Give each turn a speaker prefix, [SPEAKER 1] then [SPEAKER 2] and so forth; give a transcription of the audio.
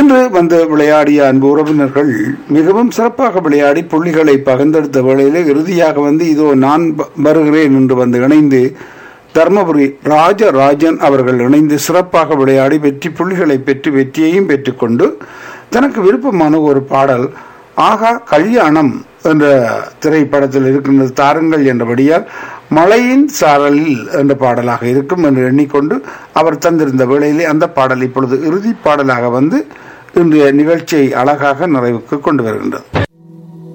[SPEAKER 1] இன்று வந்து விளையாடிய அன்பு உறவினர்கள் மிகவும் சிறப்பாக விளையாடி புள்ளிகளை பகிர்ந்தெடுத்த வேளையிலே இறுதியாக வந்து இதோ நான் வ- வருகிறேன் என்று வந்து இணைந்து தர்மபுரி ராஜராஜன் அவர்கள் இணைந்து சிறப்பாக விளையாடி வெற்றி புள்ளிகளை பெற்று வெற்றியையும் பெற்றுக்கொண்டு தனக்கு விருப்பமான ஒரு பாடல் ஆகா கல்யாணம் என்ற திரைப்படத்தில் இருக்கின்றது தாருங்கள் என்றபடியால் மழையின் சாரலில் என்ற பாடலாக இருக்கும் என்று எண்ணிக்கொண்டு அவர் தந்திருந்த வேளையிலே அந்த பாடல் இப்பொழுது இறுதி பாடலாக வந்து இன்றைய நிகழ்ச்சியை அழகாக நிறைவுக்கு கொண்டு வருகின்றது